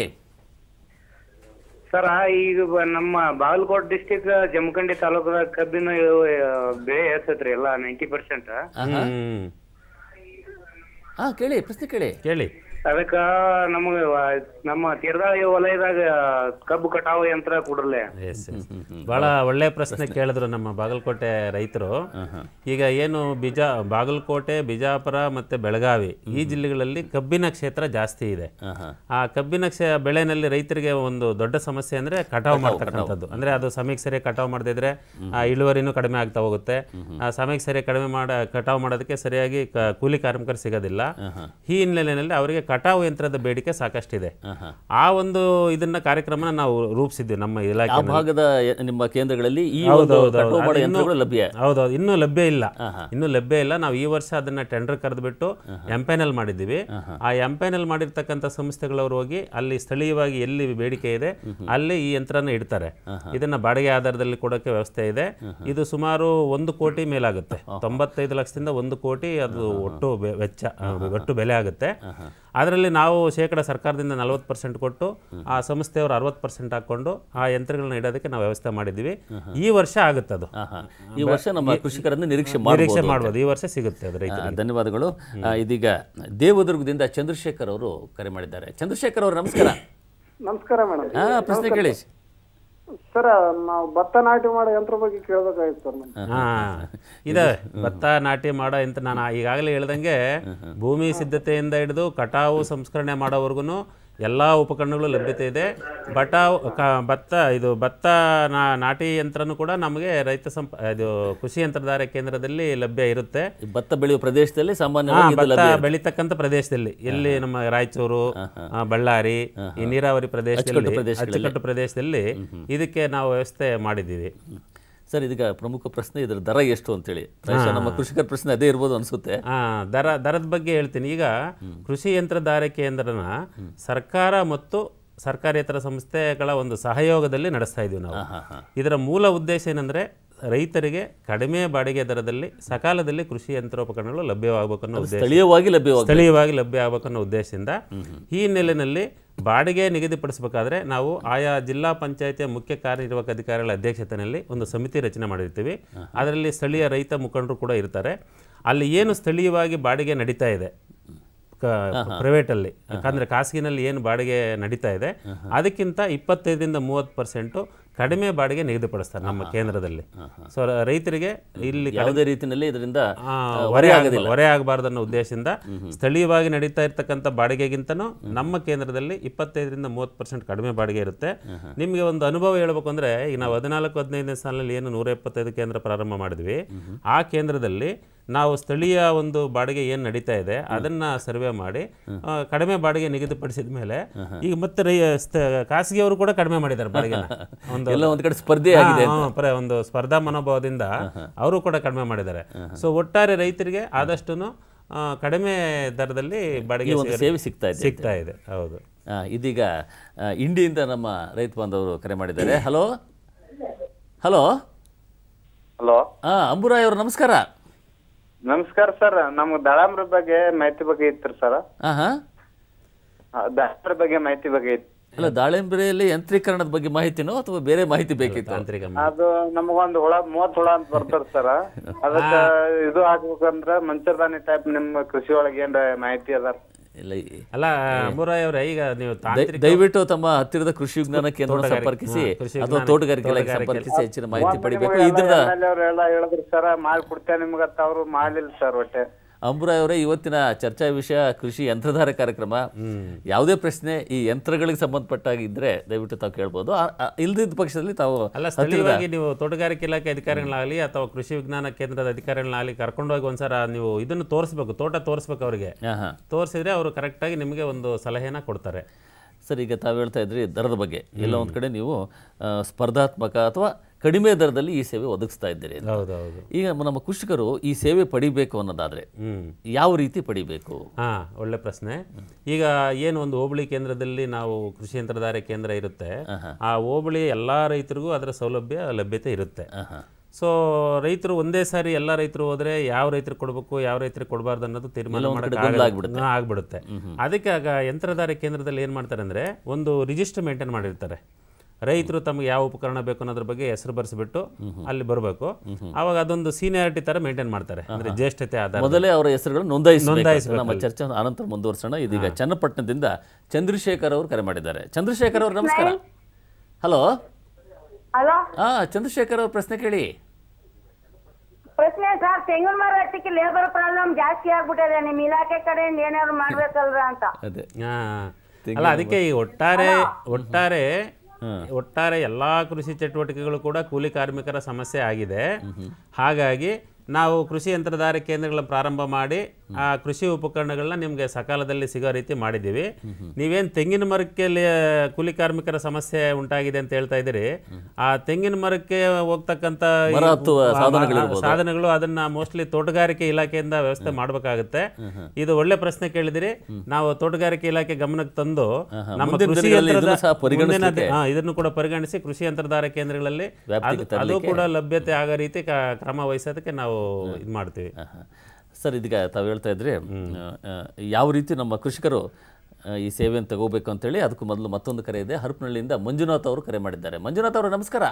ಸರ್ ಈಗ ಬ- ನಮ್ಮ ಬಾಗಲಕೋಟ್ ಡಿಸ್ಟಿಕ್ ಜಮಖಂಡಿ ತಾಲೂಕದ ಕಬ್ಬಿನ ಇವು, ಆ, ಬೆಳೆ ಹೆಚ್ಚೈತ್ರಿ ಎಲ್ಲ ನೈಂಟಿ ಪರ್ಸೆಂಟ್
ಹ್ಮ್
ಹಾ ಕೇಳಿ ಪ್ರಶ್ನೆ ಕೇಳಿ
ಕೇಳಿ
ಅದಕ್ಕ ನಮಗ ವ- ನಮ್ಮ ತೀರ್ದಾಳಿ ವಲಯದಾಗ ಕಬ್ಬು ಕಟಾವು ಯಂತ್ರ ಕೊಡ್ರಲೆ
ಎಸ್ ಎಸ್ ಭಾಳ ಒಳ್ಳೆ ಪ್ರಶ್ನೆ ಕೇಳಿದ್ರು ನಮ್ಮ ಬಾಗಲಕೋಟೆ ರೈತರು ಈಗ ಏನು ಬಿಜ ಬಾಗಲಕೋಟೆ ಬಿಜಾಪುರ ಮತ್ತು ಬೆಳಗಾವಿ ಈ ಜಿಲ್ಲೆಗಳಲ್ಲಿ ಕಬ್ಬಿನ ಕ್ಷೇತ್ರ ಜಾಸ್ತಿ ಇದೆ ಆ ಕಬ್ಬಿನ ಕ್ಷೇ ಬೆಳೆನಲ್ಲಿ ರೈತರಿಗೆ ಒಂದು ದೊಡ್ಡ ಸಮಸ್ಯೆ ಅಂದರೆ ಕಟಾವು ಮಾಡ್ತಕ್ಕಂಥದ್ದು ಅಂದರೆ ಅದು ಸಮಯಕ್ಕೆ ಸರಿಯಾಗಿ ಕಟಾವು ಮಾಡದಿದ್ರೆ ಆ ಇಳುವರಿನೂ ಕಡಿಮೆ ಆಗ್ತಾ ಹೋಗುತ್ತೆ ಆ ಸಮಯಕ್ಕೆ ಸರಿಯಾಗಿ ಕಡಿಮೆ ಮಾಡ ಕಟಾವು ಮಾಡೋದಕ್ಕೆ ಸರಿಯಾಗಿ ಕ- ಕೂಲಿ ಕಾರ್ಮಿಕರು ಸಿಗೋದಿಲ್ಲ ಈ ಹಿನ್ನೆಲೆಯಲ್ಲಿ ಅವರಿಗೆ ಕಟಾವು ಯಂತ್ರದ ಬೇಡಿಕೆ ಸಾಕಷ್ಟಿದೆ ಆ ಒಂದು ಇದನ್ನ ಕಾರ್ಯಕ್ರಮನ ನಾವು ರೂಪಿಸಿದ್ವಿ ನಮ್ಮ
ಆ
ಇಲಾಖೆ
ಭಾಗದ ಯ- ನಿಮ್ಮ ಕೇಂದ್ರಗಳಲ್ಲಿ ಈ ಒಂದು ಕಟಾವು ಮಾಡೋ ಯಂತ್ರಗಳು ಲಭ್ಯ
ಹೌದೌದು ಇನ್ನೂ ಲಭ್ಯ ಇಲ್ಲ ಇನ್ನೂ ಲಭ್ಯ ಇಲ್ಲ ನಾವು ಈ ವರ್ಷ ಅದನ್ನ ಟೆಂಡರ್ ಕರೆದ್ಬಿಟ್ಟು ಎಂಪೈನಲ್ ಮಾಡಿದ್ದೀವಿ ಆ ಎಂಪೈನಲ್ ಮಾಡಿರ್ತಕ್ಕಂಥ ಸಂಸ್ಥೆಗಳವರು ಹೋಗಿ ಅಲ್ಲಿ ಸ್ಥಳೀಯವಾಗಿ ಎಲ್ಲಿ ಬೇಡಿಕೆ ಇದೆ ಅಲ್ಲಿ ಈ ಯಂತ್ರನ ಇಡ್ತಾರೆ ಇದನ್ನ ಬಾಡಿಗೆ ಆಧಾರದಲ್ಲಿ ಕೊಡೋಕೆ ವ್ಯವಸ್ಥೆ ಇದೆ ಇದು ಸುಮಾರು ಒಂದು ಕೋಟಿ ಮೇಲಾಗುತ್ತೆ ತೊಂಬತ್ತೈದು ಲಕ್ಷದಿಂದ ಒಂದು ಕೋಟಿ ಅದು ಒಟ್ಟು ಬೆ- ವೆಚ್ಚ ಆ, ಒಟ್ಟು ಬೆಲೆ ಆಗುತ್ತೆ ಅದರಲ್ಲಿ ನಾವು ಶೇಕಡ ಸರ್ಕಾರದಿಂದ ನಲವತ್ತು ಪರ್ಸೆಂಟ್ ಕೊಟ್ಟು ಆ ಸಂಸ್ಥೆಯವರು ಅರವತ್ತು ಪರ್ಸೆಂಟ್ ಹಾಕೊಂಡು ಆ ಯಂತ್ರಗಳನ್ನ ಇಡೋದಕ್ಕೆ ನಾವು ವ್ಯವಸ್ಥೆ ಮಾಡಿದ್ದೀವಿ ಈ ವರ್ಷ ಆಗುತ್ತೆ ಅದು
ಹಾ, ಹಾ. ಈ ವರ್ಷ ನಮ್ಮ ಕೃಷಿಕರನ್ನು ನಿರೀಕ್ಷೆ
ನಿರೀಕ್ಷೆ
ಮಾಡಬಹುದು
ಮಾಡ್ಬೋದು ಈ ವರ್ಷ ಸಿಗುತ್ತೆ ಅದು ರೈತ
ಆ, ಧನ್ಯವಾದಗಳು ಆ, ಇದೀಗ ದೇವದುರ್ಗದಿಂದ ಚಂದ್ರಶೇಖರ್ ಅವರು ಕರೆ ಮಾಡಿದ್ದಾರೆ ಚಂದ್ರಶೇಖರ್ ಅವರು ನಮಸ್ಕಾರ
ನಮಸ್ಕಾರ ಮೇಡಮ್
ಹಾ ಪ್ರಶ್ನೆ ಕೇಳಿ
ಸರ್ ನಾವು ಭತ್ತ ನಾಟಿ ಮಾಡೋ ಯಂತ್ರ ಬಗ್ಗೆ ಕೇಳ್ಬೇಕಾಗಿತ್ತು ಸರ್ ನಮ್ಗೆ
ಹಾ ಇದೆ ಭತ್ತ ನಾಟಿ ಮಾಡೋ ಇಂತ ನಾನು ಈಗಾಗಲೇ ಹೇಳ್ದಂಗೆ ಭೂಮಿ ಸಿದ್ಧತೆಯಿಂದ ಹಿಡಿದು ಕಟಾವು ಸಂಸ್ಕರಣೆ ಮಾಡೋವರೆಗೂ ಎಲ್ಲ ಉಪಕರಣಗಳು ಲಭ್ಯತೆ ಇದೆ ಬಟಾವ್ ಕ- ಭತ್ತ ಇದು ಭತ್ತ ನಾ- ನಾಟಿ ಯಂತ್ರನೂ ಕೂಡ ನಮಗೆ ರೈತ ಸಂಪ ಇದು ಕೃಷಿ ಯಂತ್ರಧಾರೆ ಕೇಂದ್ರದಲ್ಲಿ ಲಭ್ಯ ಇರುತ್ತೆ
ಈ ಭತ್ತ ಬೆಳೆಯುವ ಪ್ರದೇಶದಲ್ಲಿ
ಹಾ,
ಸಾಮಾನ್ಯವಾಗಿ ಇದು
ಭತ್ತ
ಲಭ್ಯ ಇರುತ್ತೆ.
ಬೆಳೀತಕ್ಕಂಥ ಪ್ರದೇಶದಲ್ಲಿ ಎಲ್ಲಿ ನಮ್ಮ ರಾಯಚೂರು ಆ, ಬಳ್ಳಾರಿ ಈ ನೀರಾವರಿ ಪ್ರದೇಶದಲ್ಲಿ
ಪ್ರದೇಶಗಳಲ್ಲಿ.
ಅಚ್ಚುಕಟ್ಟು ಪ್ರದೇಶದಲ್ಲಿ ಇದಕ್ಕೆ ನಾವು ವ್ಯವಸ್ಥೆ ಮಾಡಿದ್ದೀವಿ
ಸರ್ ಇದೀಗ ಪ್ರಮುಖ ಪ್ರಶ್ನೆ ಇದರ ದರ ಎಷ್ಟು ಅಂತೇಳಿ ಪ್ರಾಯಶಃ ನಮ್ಮ ಕೃಷಿಕರ ಪ್ರಶ್ನೆ ಅದೇ ಇರ್ಬೋದು ಅನ್ಸುತ್ತೆ
ಆ, ದರ ದರದ ಬಗ್ಗೆ ಹೇಳ್ತೀನಿ ಈಗ ಕೃಷಿ ಯಂತ್ರಧಾರೆ ಕೇಂದ್ರನ ಸರ್ಕಾರ ಮತ್ತು ಸರ್ಕಾರೇತರ ಸಂಸ್ಥೆಗಳ ಒಂದು ಸಹಯೋಗದಲ್ಲಿ ನಡೆಸ್ತಾ ಇದೀವಿ ನಾವು ಇದರ ಮೂಲ ಉದ್ದೇಶ ಏನಂದ್ರೆ ರೈತರಿಗೆ ಕಡಿಮೆ ಬಾಡಿಗೆ ದರದಲ್ಲಿ ಸಕಾಲದಲ್ಲಿ ಕೃಷಿ ಯಂತ್ರೋಪಕರಣಗಳು ಲಭ್ಯವಾಗಬೇಕು ಅನ್ನೋ ಉದ್ದೇಶ
ಸ್ಥಳೀಯವಾಗಿ ಲಭ್ಯವಾಗುತ್ತೆ
ಸ್ಥಳೀಯವಾಗಿ ಲಭ್ಯ ಆಗಬೇಕು ಅನ್ನೋ ಉದ್ದೇಶದಿಂದ ಈ ಹಿನ್ನೆಲೆಯಲ್ಲಿ ಬಾಡಿಗೆ ನಿಗದಿಪಡಿಸಬೇಕಾದ್ರೆ ನಾವು ಆಯಾ ಜಿಲ್ಲಾ ಪಂಚಾಯತಿಯ ಮುಖ್ಯ ಕಾರ್ಯನಿರ್ವಾಹಕ ಅಧಿಕಾರಿಗಳ ಅಧ್ಯಕ್ಷತೆಯಲ್ಲಿ ಒಂದು ಸಮಿತಿ ರಚನೆ ಮಾಡಿರ್ತೀವಿ ಅದರಲ್ಲಿ ಸ್ಥಳೀಯ ರೈತ ಮುಖಂಡರು ಕೂಡ ಇರ್ತಾರೆ ಅಲ್ಲಿ ಏನು ಸ್ಥಳೀಯವಾಗಿ ಬಾಡಿಗೆ ನಡೀತಾ ಇದೆ ಪ್ರೈವೇಟಲ್ಲಿ ಯಾಕಂದ್ರೆ ಖಾಸಗಿನಲ್ಲಿ ಏನು ಬಾಡಿಗೆ ನಡೀತಾ ಇದೆ ಅದಕ್ಕಿಂತ ಇಪ್ಪತ್ತೈದರಿಂದ ಮೂವತ್ತು ಪರ್ಸೆಂಟು ಕಡಿಮೆ ಬಾಡಿಗೆ ನಿಗದಿಪಡಿಸ್ತಾರೆ ನಮ್ಮ ಕೇಂದ್ರದಲ್ಲಿ ಸೊ ರೈತರಿಗೆ ಇಲ್ಲಿ ಕಡಿಮೆ
ಯಾವುದೇ ರೀತಿಯಲ್ಲಿ ಇದರಿಂದ
ಆ, ಹೊರೆ ಆಗೋದಿಲ್ಲ ಹೊರೆ ಆಗಬಾರ್ದು ಅನ್ನೋ ಉದ್ದೇಶದಿಂದ ಸ್ಥಳೀಯವಾಗಿ ನಡೀತಾ ಇರ್ತಕ್ಕಂಥ ಬಾಡಿಗೆಗಿಂತನೂ ನಮ್ಮ ಕೇಂದ್ರದಲ್ಲಿ ಇಪ್ಪತ್ತೈದರಿಂದ ಮೂವತ್ತು ಪರ್ಸೆಂಟ್ ಕಡಿಮೆ ಬಾಡಿಗೆ ಇರುತ್ತೆ ನಿಮಗೆ ಒಂದು ಅನುಭವ ಹೇಳ್ಬೇಕು ಅಂದ್ರೆ ಈಗ ನಾವು ಹದಿನಾಲ್ಕು ಹದಿನೈದನೇ ಸಾಲಿನಲ್ಲಿ ಏನು ನೂರ ಎಪ್ಪತ್ತೈದು ಕೇಂದ್ರ ಪ್ರಾರಂಭ ಮಾಡಿದ್ವಿ ಆ ಕೇಂದ್ರದಲ್ಲಿ ನಾವು ಸ್ಥಳೀಯ ಒಂದು ಬಾಡಿಗೆ ಏನು ನಡೀತಾ ಇದೆ ಅದನ್ನ ಸರ್ವೆ ಮಾಡಿ ಆ, ಕಡಿಮೆ ಬಾಡಿಗೆ ನಿಗದಿಪಡಿಸಿದ ಮೇಲೆ ಈಗ ಮತ್ತೆ ರೈ ಸ್ಥ- ಖಾಸಗಿಯವರು ಕೂಡ ಕಡಿಮೆ ಮಾಡಿದ್ದಾರೆ ಬಾಡಿಗೆನ ಒಂದು
ಎಲ್ಲ ಒಂದ್ ಕಡೆ ಸ್ಪರ್ಧೆ ಆಗಿದೆ
ಹಾ, ಹಾ, ಪ್ರ- ಒಂದು ಸ್ಪರ್ಧಾ ಮನೋಭಾವದಿಂದ ಅವರು ಕೂಡ ಕಡಿಮೆ ಮಾಡಿದ್ದಾರೆ ಸೊ ಒಟ್ಟಾರೆ ರೈತರಿಗೆ ಆದಷ್ಟು ಕಡಿಮೆ ದರದಲ್ಲಿ ಬಾಡಿಗೆ
ಒಂದು
ಸಿಗ-
ಸೇವೆ ಸಿಗ್ತಾ ಇದೆ
ಸಿಗ್ತಾ ಇದೆ ಹೌದು
ಆ, ಇದೀಗ ಆ, ಇಂಡಿಯಿಂದ ನಮ್ಮ ರೈತ ಬಾಂಧವರು ಕರೆ ಮಾಡಿದ್ದಾರೆ ಹಲೋ ಹಲೋ
ಹಲೋ
ಹಾ ಅಂಬುರಾಯ್ ಅವರು ನಮಸ್ಕಾರ
ನಮಸ್ಕಾರ ಸರ್ ನಮ್ಗೆ ದಾಳಂಬ್ರ ಬಗ್ಗೆ ಮಾಹಿತಿ ಬಗ್ಗೆ ಇತ್ತು ಸರ್
ಹಾ ಹಾ
ದಾಳಂಬ್ರ ಬಗ್ಗೆ ಮಾಹಿತಿ ಬಗ್ಗೆ ಇತ್ತು
ಅಲ್ಲ ದಾಳಿಂಬೆಯಲ್ಲಿ ಯಂತ್ರೀಕರಣದ ಬಗ್ಗೆ ಮಾಹಿತಿನೋ ಅಥವಾ ಬೇರೆ ಮಾಹಿತಿ ಬೇಕಿತ್ತು
ತಾಂತ್ರಿಕ
ಅದು ನಮಗೊಂದು ಹುಳ ಮೂವತ್ ಹುಳ ಅಂತ ಬರ್ತಾರ ಸರ್ ಅದಕ್ಕ ಇದು ಹಾಕ್ಬೇಕಂದ್ರ ಮಂಚರ್ದಾನಿ ಟೈಪ್ ನಿಮ್ಮ ಕೃಷಿ ಒಳಗೆ ಏನ್ರ ಮಾಹಿತಿ ಅದ
ಇಲ್ಲ ಈ-
ಅಲ್ಲ ಅಂಬುರಾಯ್ ಅವರೇ ಈಗ ನೀವು
ದಯ-
ತಾಂತ್ರಿಕ
ದಯವಿಟ್ಟು ತಮ್ಮ ಹತ್ತಿರದ ಕೃಷಿ ವಿಜ್ಞಾನ ಕೇಂದ್ರ
ತೋಟಗಾರಿಕೆ-
ಸಂಪರ್ಕಿಸಿ
ಹಾ, ಕೃಷಿ
ಅಥವಾ
ವಿಜ್ಞಾನ-
ತೋಟಗಾರಿಕೆ ಇಲಾಖೆ
ತೋಟಗಾರಿಕೆ-
ಸಂಪರ್ಕಿಸಿ ಹೆಚ್ಚಿನ ಮಾಹಿತಿ ಪಡಿಬೇಕು ಇದ್ರದ
ಅವ್ರು ಎಲ್ಲ ಹೇಳಿದ್ರು ಸರ್ ಮಾಡಿ ಕೊಡ್ತೇನೆ ನಿಮ್ಗತ್ತ ಅವ್ರು ಮಾಡ್ಲಿಲ್ಲ ಸರ್ ಒಟ್ಟೆ
ಅಂಬುರಾಯ್ ಅವರೇ ಇವತ್ತಿನ ಚರ್ಚಾ ವಿಷಯ ಕೃಷಿ ಯಂತ್ರಧಾರ ಕಾರ್ಯಕ್ರಮ ಯಾವುದೇ ಪ್ರಶ್ನೆ ಈ ಯಂತ್ರಗಳಿಗೆ ಸಂಬಂಧಪಟ್ಟಾಗಿದ್ರೆ ದಯವಿಟ್ಟು ತಾವು ಕೇಳ್ಬೋದು ಆ- ಆ- ಇಲ್ದಿದ್ದ ಪಕ್ಷದಲ್ಲಿ ತಾವು
ಅಲ್ಲ ಸ್ಥಳೀಯವಾಗಿ ನೀವು ತೋಟಗಾರಿಕೆ ಇಲಾಖೆ ಅಧಿಕಾರಿಗಳಾಗಲಿ ಅಥವಾ ಕೃಷಿ ವಿಜ್ಞಾನ ಕೇಂದ್ರದ ಅಧಿಕಾರಿಗಳಾಗಲಿ ಕರ್ಕೊಂಡೋಗಿ ಒಂದ್ಸಲ ನೀವು ಇದನ್ನು ತೋರಿಸ್ಬೇಕು ತೋಟ ತೋರಿಸ್ಬೇಕು ಅವರಿಗೆ
ಹಾ ಹಾ
ತೋರಿಸಿದ್ರೆ ಅವರು ಕರೆಕ್ಟಾಗಿ ನಿಮಗೆ ಒಂದು ಸಲಹೆನ ಕೊಡ್ತಾರೆ
ಸರ್ ಈಗ ತಾವು ಹೇಳ್ತಾ ಇದ್ರಿ ದರದ ಬಗ್ಗೆ ಎಲ್ಲ ಒಂದು ಕಡೆ ನೀವು ಆ, ಸ್ಪರ್ಧಾತ್ಮಕ ಅಥವಾ ಕಡಿಮೆ ದರದಲ್ಲಿ ಈ ಸೇವೆ ಒದಗಿಸ್ತಾ ಇದ್ದೀರಿ ಅಂತ.
ಹೌದೌದು
ಈಗ ನಮ್ಮ ಕೃಷಿಕರು ಈ ಸೇವೆ ಪಡಿಬೇಕು ಅನ್ನೋದಾದ್ರೆ
ಹ್ಮ್
ಯಾವ ರೀತಿ ಪಡಿಬೇಕು
ಹಾ ಒಳ್ಳೆ ಪ್ರಶ್ನೆ ಈಗ ಏನು ಒಂದು ಹೋಬಳಿ ಕೇಂದ್ರದಲ್ಲಿ ನಾವು ಕೃಷಿ ಯಂತ್ರಧಾರೆ ಕೇಂದ್ರ ಇರುತ್ತೆ ಆ ಹೋಬಳಿ ಎಲ್ಲಾ ರೈತರಿಗೂ ಅದರ ಸೌಲಭ್ಯ ಲಭ್ಯತೆ ಇರುತ್ತೆ
ಆಹಾ.
ಸೊ ರೈತರು ಒಂದೇ ಸಾರಿ ಎಲ್ಲ ರೈತರು ಹೋದ್ರೆ ಯಾವ ರೈತರಿಗೆ ಕೊಡಬೇಕು ಯಾವ ರೈತರಿಗೆ ಕೊಡಬಾರ್ದು ಅನ್ನೋದು ತೀರ್ಮಾನ ಮಾಡಕ್ಕೆ
ಗೊಂದಲ
ಆಗಲ್ಲ.
ಆಗ್ಬಿಡುತ್ತೆ.
ಹಾ, ಆಗ್ಬಿಡುತ್ತೆ ಅದಕ್ಕೆ ಆಗ ಯಂತ್ರಧಾರೆ ಕೇಂದ್ರದಲ್ಲಿ ಏನು ಮಾಡ್ತಾರೆ ಅಂದ್ರೆ ಒಂದು ರಿಜಿಸ್ಟರ್ ಮೇಂಟೈನ್ ಮಾಡಿರ್ತಾರೆ ರೈತರು ತಮಗೆ ಯಾವ ಉಪಕರಣ ಬೇಕು ಅನ್ನೋದ್ರ ಬಗ್ಗೆ ಹೆಸರು ಬರೆಸ್ಬಿಟ್ಟು ಅಲ್ಲಿ ಬರಬೇಕು ಅವಾಗ ಅದೊಂದು ಸೀನಿಯಾರಿಟಿ ತರ ಮೇಂಟೈನ್ ಮಾಡ್ತಾರೆ ಅಂದ್ರೆ ಜ್ಯೇಷ್ಠತೆ ಆಧಾರ
ಮೊದಲೇ ಅವರ ಹೆಸರುಗಳನ್ನು ನೋಂದಾಯಿಸಬೇಕು
ನೋಂದಾಯಿಸ್ಬೇಕು
ನಮ್ಮ ಚರ್ಚೆ ಆನಂತರ ಮುಂದುವರ್ಸೋಣ ಇದೀಗ ಚನ್ನಪಟ್ಟಣದಿಂದ ಚಂದ್ರಶೇಖರ್ ಅವರು ಕರೆ ಮಾಡಿದ್ದಾರೆ ಚಂದ್ರಶೇಖರ್ ಅವರು ನಮಸ್ಕಾರ ಹಲೋ
ಹಲೋ
ಹಾ ಚಂದ್ರಶೇಖರ್ ಅವ್ರ ಪ್ರಶ್ನೆ ಕೇಳಿ
ಪ್ರಶ್ನೆ ಸರ್ ತೆಂಗಿನ ಮರ ಹತ್ತಿಕ್ಕೆ ಲೇಬರ್ ಪ್ರಾಬ್ಲಮ್ ಜಾಸ್ತಿ ಆಗ್ಬಿಟ್ಟಿದೆ ನಿಮ್ ಇಲಾಖೆ ಕಡೆಯಿಂದ ಏನಾದ್ರು ಮಾಡ್ಬೇಕಲ್ರ ಅಂತ
ಅದೇ
ಹಾ. ಅಲ್ಲ ಅದಕ್ಕೆ ಈ ಒಟ್ಟಾರೆ ಒಟ್ಟಾರೆ ಒಟ್ಟಾರೆ ಎಲ್ಲಾ ಕೃಷಿ ಚಟುವಟಿಕೆಗಳು ಕೂಡ ಕೂಲಿ ಕಾರ್ಮಿಕರ ಸಮಸ್ಯೆ ಆಗಿದೆ ಹಾಗಾಗಿ ನಾವು ಕೃಷಿ ಯಂತ್ರಧಾರೆ ಕೇಂದ್ರಗಳನ್ನ ಪ್ರಾರಂಭ ಮಾಡಿ ಆ ಕೃಷಿ ಉಪಕರಣಗಳನ್ನ ನಿಮ್ಗೆ ಸಕಾಲದಲ್ಲಿ ಸಿಗೋ ರೀತಿ ಮಾಡಿದ್ದೀವಿ ನೀವೇನ್ ತೆಂಗಿನ ಮರಕ್ಕೆ ಲೆ- ಕೂಲಿ ಕಾರ್ಮಿಕರ ಸಮಸ್ಯೆ ಉಂಟಾಗಿದೆ ಅಂತ ಹೇಳ್ತಾ ಇದ್ದೀರಿ ಆ ತೆಂಗಿನ ಮರಕ್ಕೆ ಹೋಗ್ತಕ್ಕಂತ ಈ
ಮರ ಹತ್ತುವ
ಆ- ಆ-
ಸಾಧನಗಳಿರ್ಬೋದು.
ಸಾಧನಗಳು ಅದನ್ನ ಮೋಸ್ಟ್ಲಿ ತೋಟಗಾರಿಕೆ ಇಲಾಖೆಯಿಂದ ವ್ಯವಸ್ಥೆ ಮಾಡಬೇಕಾಗುತ್ತೆ ಇದು ಒಳ್ಳೆ ಪ್ರಶ್ನೆ ಕೇಳಿದಿರಿ ನಾವು ತೋಟಗಾರಿಕೆ ಇಲಾಖೆ ಗಮನಕ್ಕೆ ತಂದು ನಮ್ಮ
ಮುಂದಿನ
ಕೃಷಿ
ದಿನಗಳಲ್ಲಿ
ಯಂತ್ರದ
ಇದನ್ನು ಸಹ
ಮುಂದಿನ
ಪರಿಗಣಿಸ್ಲಿಕ್ಕೆ-
ದಿ- ಹಾ, ಇದನ್ನು ಕೂಡ ಪರಿಗಣಿಸಿ ಕೃಷಿ ಯಂತ್ರಧಾರ ಕೇಂದ್ರಗಳಲ್ಲಿ
ವ್ಯಾಪ್ತಿಗೆ
ಅದು- ಅದು
ತರಲಿಕ್ಕೆ-
ಕೂಡ ಲಭ್ಯತೆ ಆಗೋ ರೀತಿ ಕ- ಕ್ರಮ ವಹಿಸೋದಕ್ಕೆ ನಾವು ಇದು ಮಾಡ್ತೀವಿ
ಆಹಾ. ಸರ್ ಇದೀಗ ತಾವು ಹೇಳ್ತಾ ಇದ್ರಿ ಆ, ಆ, ಯಾವ ರೀತಿ ನಮ್ಮ ಕೃಷಿಕರು ಆ, ಈ ಸೇವೆಯನ್ನು ತಗೋಬೇಕು ಅಂತೇಳಿ ಅದಕ್ಕೂ ಮೊದಲು ಮತ್ತೊಂದು ಕರೆ ಇದೆ ಹರಪನಹಳ್ಳಿಯಿಂದ ಮಂಜುನಾಥ್ ಅವರು ಕರೆ ಮಾಡಿದ್ದಾರೆ ಮಂಜುನಾಥ್ ಅವರು ನಮಸ್ಕಾರ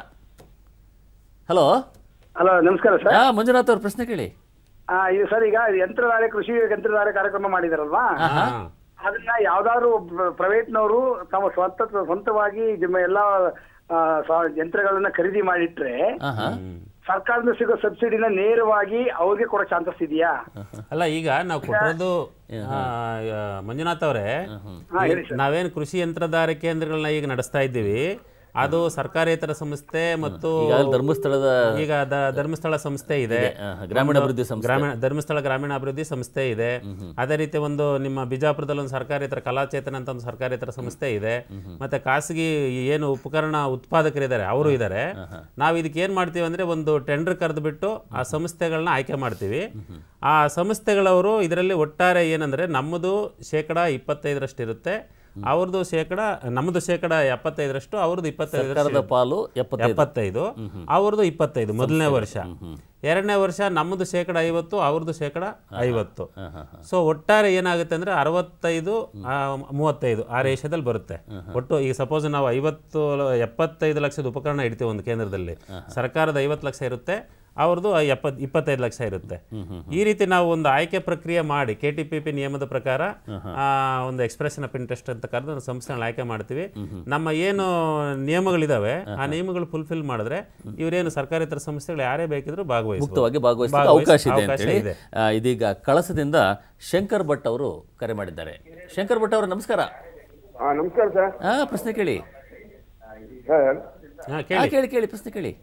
ಹಲೋ
ಹಲೋ ನಮಸ್ಕಾರ ಸರ್
ಹಾ ಮಂಜುನಾಥ್ ಅವ್ರ ಪ್ರಶ್ನೆ ಕೇಳಿ
ಆ, ಇದು ಸರ್ ಈಗ ಯಂತ್ರಧಾರೆ ಕೃಷಿ ಯಂತ್ರಧಾರೆ ಕಾರ್ಯಕ್ರಮ ಮಾಡಿದಾರಲ್ವಾ
ಹಾ.
ಅದನ್ನ ಯಾವ್ದಾದ್ರು ಪ್ರೈವೇಟ್ನವರು ತಮ್ಮ ಸ್ವಂತ ಸ್ವಂತವಾಗಿ ನಿಮ್ಮ ಎಲ್ಲ ಆ, ಸ- ಯಂತ್ರಗಳನ್ನ ಖರೀದಿ ಮಾಡಿಟ್ರೆ
ಹಾಂ ಹಾಂ
ಸರ್ಕಾರದಿಂದ ಸಿಗೋ ಸಬ್ಸಿಡಿನ ನೇರವಾಗಿ ಅವ್ರಿಗೆ ಕೊಡೋ ಚಾನ್ಸಸ್ ಇದೆಯಾ
ಅಲ್ಲ ಈಗ ನಾವು ಕೊಟ್ಟಿರೋದು ಆ, ಆ, ಮಂಜುನಾಥ್ ಅವರೇ
ಹಾ ಹೇಳಿ ಸರ್
ನಾವೇನು ಕೃಷಿ ಯಂತ್ರಧಾರ ಕೇಂದ್ರಗಳನ್ನ ಈಗ ನಡೆಸ್ತಾ ಇದ್ದೀವಿ ಅದು ಸರ್ಕಾರೇತರ ಸಂಸ್ಥೆ ಮತ್ತು
ಈಗಾಗಲೇ ಧರ್ಮಸ್ಥಳದ
ಈಗ ದ- ಧರ್ಮಸ್ಥಳ ಸಂಸ್ಥೆ ಇದೆ
ಆ, ಗ್ರಾಮೀಣಾಭಿವೃದ್ಧಿ ಸಂಸ್ಥೆ.
ಗ್ರಾಮೀಣ ಧರ್ಮಸ್ಥಳ ಗ್ರಾಮೀಣಾಭಿವೃದ್ಧಿ ಸಂಸ್ಥೆ ಇದೆ ಅದೇ ರೀತಿ ಒಂದು ನಿಮ್ಮ ಬಿಜಾಪುರದಲ್ಲಿ ಒಂದು ಸರ್ಕಾರೇತರ ಕಲಾಚೇತನ ಅಂತ ಒಂದು ಸರ್ಕಾರೇತರ ಸಂಸ್ಥೆ ಇದೆ ಮತ್ತೆ ಖಾಸಗಿ ಏನು ಉಪಕರಣ ಉತ್ಪಾದಕರಿದ್ದಾರೆ ಅವರು ಇದ್ದಾರೆ ನಾವು ಇದಕ್ಕೆ ಏನ್ ಮಾಡ್ತೀವಿ ಅಂದ್ರೆ ಒಂದು ಟೆಂಡರ್ ಕರೆದು ಬಿಟ್ಟು ಆ ಸಂಸ್ಥೆಗಳನ್ನ ಆಯ್ಕೆ ಮಾಡ್ತೀವಿ ಆ ಸಂಸ್ಥೆಗಳವರು ಇದರಲ್ಲಿ ಒಟ್ಟಾರೆ ಏನಂದ್ರೆ ನಮ್ಮದು ಶೇಕಡ ಇಪ್ಪತ್ತೈದರಷ್ಟು ಇರುತ್ತೆ ಅವ್ರದ್ದು ಶೇಕಡ ನಮ್ಮದು ಶೇಕಡ ಎಪ್ಪತ್ತೈದರಷ್ಟು ಅವ್ರದ್ದು
ಸರ್ಕಾರದ
ಇಪ್ಪತ್ತೈದರಷ್ಟು
ಪಾಲು ಎಪ್ಪತ್ತೈದು
ಎಪ್ಪತ್ತೈದು ಅವ್ರದ್ದು ಇಪ್ಪತ್ತೈದು ಮೊದಲನೇ ವರ್ಷ ಎರಡನೇ ವರ್ಷ ನಮ್ಮದು ಶೇಕಡ ಐವತ್ತು ಅವ್ರದ್ದು ಶೇಕಡ ಐವತ್ತು ಸೊ ಒಟ್ಟಾರೆ ಏನಾಗುತ್ತೆ ಅಂದ್ರೆ ಅರವತ್ತೈದು ಆ, ಮೂವತ್ತೈದು ಆ ರೇಷದಲ್ಲಿ ಬರುತ್ತೆ ಒಟ್ಟು ಈಗ ಸಪೋಸ್ ನಾವು ಐವತ್ತು ಎಪ್ಪತ್ತೈದು ಲಕ್ಷದ ಉಪಕರಣ ಇಡ್ತೀವಿ ಒಂದು ಕೇಂದ್ರದಲ್ಲಿ ಸರ್ಕಾರದ ಐವತ್ತು ಲಕ್ಷ ಇರುತ್ತೆ ಅವ್ರದ್ದು ಎಪ್ಪತ್ ಇಪ್ಪತ್ತೈದು ಲಕ್ಷ ಇರುತ್ತೆ ಈ ರೀತಿ ನಾವು ಒಂದು ಆಯ್ಕೆ ಪ್ರಕ್ರಿಯೆ ಮಾಡಿ ಕೆ ಟಿ ಪಿ ಪಿ ನಿಯಮದ ಪ್ರಕಾರ ಆ, ಒಂದು ಎಕ್ಸ್ಪ್ರೆಷನ್ ಆಫ್ ಇಂಟ್ರೆಸ್ಟ್ ಅಂತ ಕರೆದು ಒಂದು ಸಂಸ್ಥೆಗಳನ್ನ ಆಯ್ಕೆ ಮಾಡ್ತೀವಿ ನಮ್ಮ ಏನು ನಿಯಮಗಳಿದಾವೆ ಆ ನಿಯಮಗಳು ಫುಲ್ಫಿಲ್ ಮಾಡಿದ್ರೆ ಇವರೇನು ಸರ್ಕಾರೇತರ ಸಂಸ್ಥೆಗಳು ಯಾರೇ ಬೇಕಿದ್ರು ಭಾಗವಹಿಸಬಹುದು
ಮುಕ್ತವಾಗಿ ಭಾಗವಹಿಸಲು
ಭಾಗವಹಿಸ-
ಅವಕಾಶ ಇದೆ
ಅವಕಾಶ
ಅಂತೇಳಿ
ಇದೆ.
ಆ, ಇದೀಗ ಕಳಸದಿಂದ ಶಂಕರ್ ಭಟ್ ಅವರು ಕರೆ ಮಾಡಿದ್ದಾರೆ ಶಂಕರ್ ಭಟ್ ಅವರು ನಮಸ್ಕಾರ
ಹಾ ನಮಸ್ಕಾರ ಸರ್
ಹಾ ಪ್ರಶ್ನೆ ಕೇಳಿ
ಸರ್
ಹಾ,
ಹಾ,
ಕೇಳಿ
ಕೇಳಿ ಕೇಳಿ ಪ್ರಶ್ನೆ ಕೇಳಿ